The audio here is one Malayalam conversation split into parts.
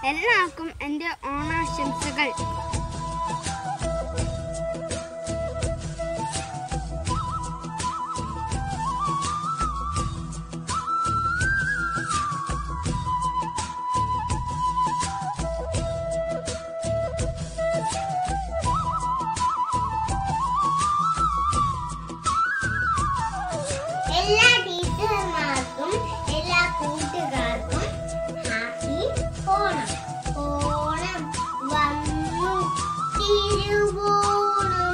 എല്ലാവർക്കും എൻ്റെ ഓണാശംസകൾ എല്ലാ ടീച്ചർമാർക്കും എല്ലാ കൂട്ടുകാർക്കും ഹാപ്പി ഓണം ഓണം വന്നു തിരുവോണം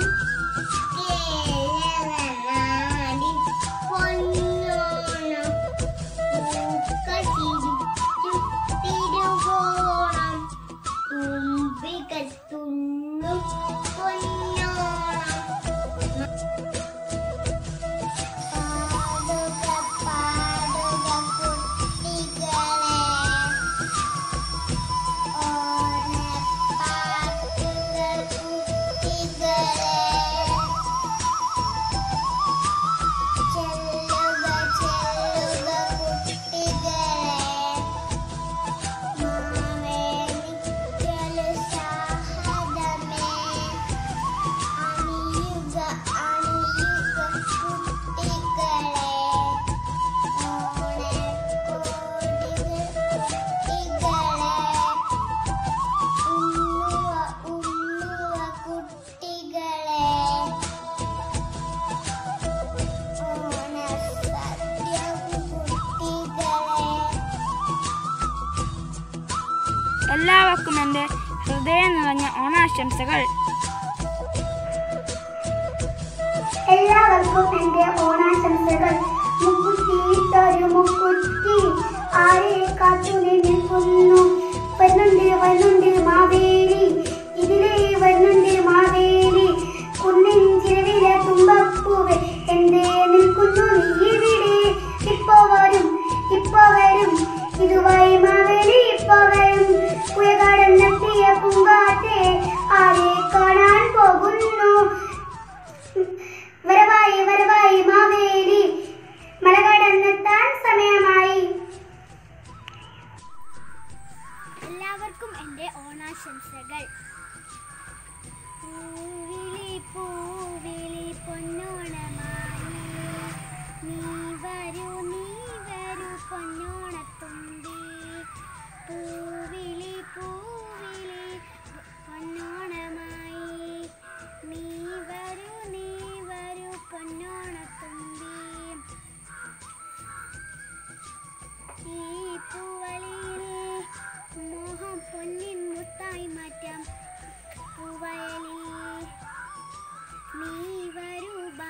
കേരളനാടി പൊന്നോണം പൂക്കൾ ചിരിച്ചു തിരുവോണം തുമ്പികൾ തുള്ളും പൊന്നോണം പാടുക പാടുക കുട്ടികളെ ഓണപ്പാട്ടുകൾ കുട്ടികളെ ചെല്ലുക ചെല്ലുക കുട്ടികളെ മാവേലിക്കല് സാഹദമേ അണിയുക അണിയുക കുട്ടികളെ ഓണക്കോടികൾ കുട്ടികളെ ഉണ്ണുക ഉണ്ണുക കുട്ടികളെ ഓണസദ്യ കുട്ടികളെ എല്ലാവർക്കും എൻ്റെ ഹൃദയം നിറഞ്ഞ ഓണാശംസകൾ എല്ലാവർക്കും എന്റെ ഓണാശംസകൾ മുക്കുത്തിയിട്ടൊരു മുക്കുത്തി ആരെ കാത്തു നിൽക്കുന്നു വരുന്നുണ്ട് വരുന്നുണ്ട് മാവേലി ഇതിലെ വരുന്നുണ്ട് മാവേലി കുന്നിൻ ചിരവിലെ തുമ്പപ്പൂവ് എന്തേ നിൽക്കുന്നു നീ ഇവിടെ ഇപ്പോ വരും ഇപ്പോ വരും ഇതുവഴി മാവേലി ഇപ്പോ വരും പുഴകടന്നെത്തിയ പൂങ്കാറ്റെ ആരെ കാണാൻ പോകുന്നു വരവായി വരവായി മാവേലി മല കടന്നെത്താൻ സമയമായി എല്ലാവർക്കും എൻ്റെ ഓണാശംസകൾ പൂവിളി പൂവിളി പൊന്നോണമായി നീ വരൂ നീ വരൂ പൊന്നോണത്തുമ്പി പൂവിളി പൂവിളി പൊന്നോണമായി നീ വരൂ നീ വരൂ പൊന്നോണത്തുമ്പി ഈ പൂവളിയിലെ മോഹം പൊന്നിൻ മുത്തായി മാറ്റാം പൂവയലി നീ വരൂ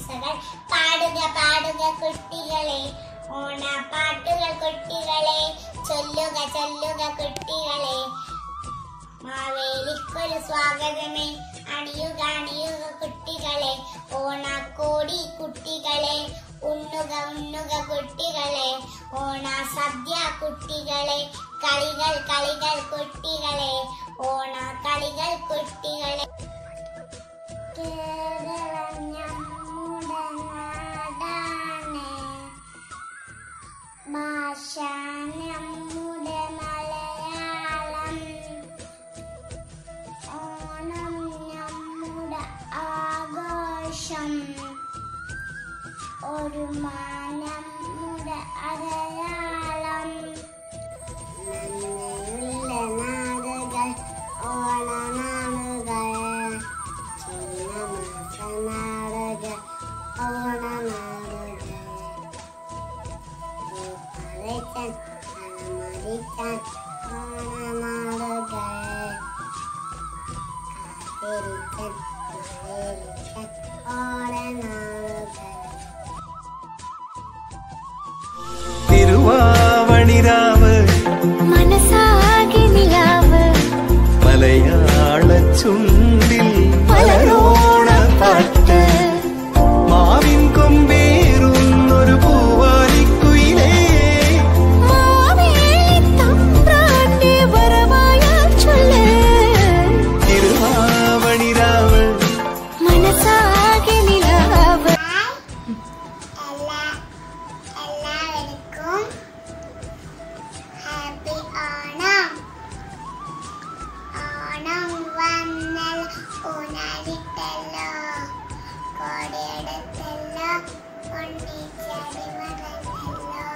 ഓണാശംസകൾ പാടുക പാടുക കുട്ടികളെ ഓണപ്പാട്ടുകൾ കുട്ടികളെ ചൊല്ലുക ചൊല്ലുക കുട്ടികളെ മാവേലിക്കൊരു സ്വാഗതമേ അണിയുക അണിയുക കുട്ടികളെ ഓണക്കോടി കുട്ടികളെ ഉണ്ണുക ഉണ്ണുക കുട്ടികളെ ഓണ സദ്യ കുട്ടികളെ കളികൾ കളികൾ കുട്ടികളെ ഓണ കളികൾ കുട്ടികളെ കേരളം നമ്മുടെ നാടാണ് ഭാഷ നമ്മുടെ മലയാളം ഓണം നമ്മുടെ ആഘോഷം ഒരു നമ്മുടെ അടയാളം നന്മയുള്ള നാടുകൾ ഓണനാളുകൾ ചിങ്ങമാസ നാടുകൾ ഓണനാടുകൾ പൂപ്പറിച്ചൻ പണമരിച്ചൻ ഓണനാളുകൾ കാത്തിരിച്ചൻ മലരിച്ചൻ ഓണനാളുകൾ തിരുവാവണിരാവ് മനസ്സാകെ നിലാവ് മലയാള ചുണ്ടിൽ മലരോണ പാട്ട് മാവിൻ കൊമ്പേറുന്നൊരു പൂവാലിക്കുയിലേ മാവേലിത്തമ്പ്രാന്റെ വരവായാൽ ചൊല്ല് തിരുവാവണിരാവ് മനസ്സാകെ നിലാവ് എല്ലാവർക്കും ഹാപ്പി ഓണം ഓണം വന്നൽ ഊനാലിട്ടല്ലോ കോടിയെടുത്തല്ലോ ഒന്നിച്ചടി മറന്നല്ലോ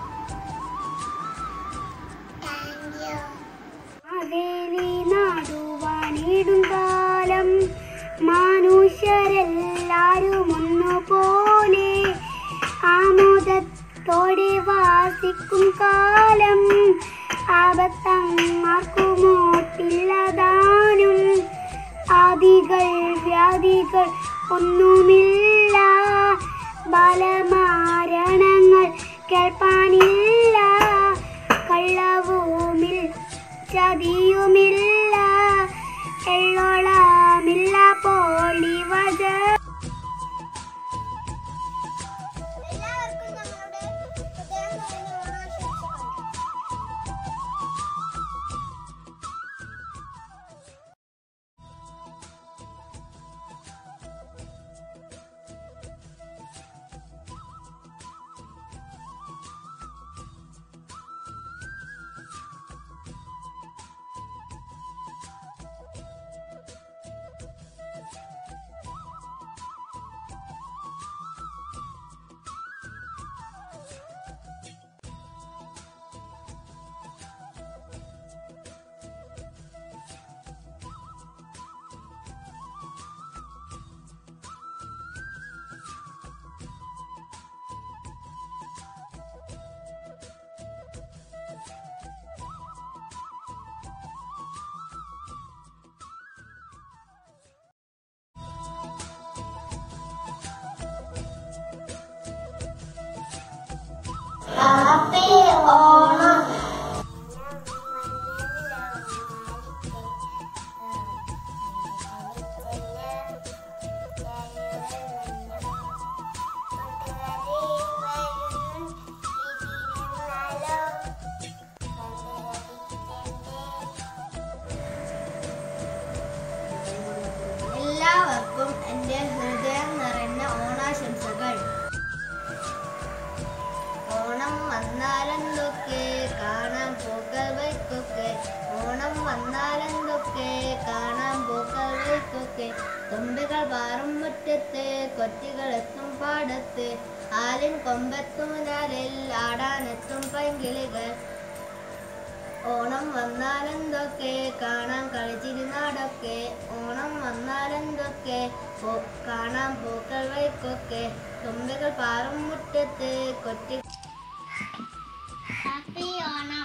താങ്ക് യു മാവേലി നാടുവാണിടും കാലം മനുഷ്യരെല്ലാരും ഒന്നുപോലെ ആമോദത്തോടെ വാസിക്കും കാലം ആപത്തങ്ങാർക്കുമോട്ടില്ലതാനും ആദികൾ വ്യാധികൾ ഒന്നുമില്ല ബലമാരണങ്ങൾ കേൾപ്പാനില്ല കള്ളവുമിൽ ചതിയുമില്ല എള്ളോളമില്ല പോളിവജ എല്ലാവർക്കും ഞങ്ങളുടെ ഹൃദയം നിറഞ്ഞ ഓണാശംസകൾ ഹാപ്പി ഓണം എല്ലാവർക്കും എൻ്റെ ഹൃദയം നിറഞ്ഞ ഓണാശംസകൾ ഓണം വന്നാലെന്തൊക്കെ കാണാൻ പൂക്കൾ വയ്ക്കൊക്കെ ഓണം വന്നാലെന്തൊക്കെ കാണാൻ പൂക്കൾ വയ്ക്കൊക്കെ തുമ്പികൾ പാറും മുറ്റത്ത് കൊറ്റികൾ എത്തും പാടത്ത് ആലിൻ കൊമ്പത്തുമുരാലിൽ ആടാനെത്തും പൈങ്കിളികൾ ഓണം വന്നാലെന്തൊക്കെ കാണാൻ കളിച്ചിരുന്നാടൊക്കെ ഓണം വന്നാലെന്തൊക്കെ പോ- കാണാൻ പൂക്കൾ വയ്ക്കൊക്കെ തുമ്പികൾ പാറും മുറ്റത്ത് കൊറ്റി ഹാപ്പി ഓണം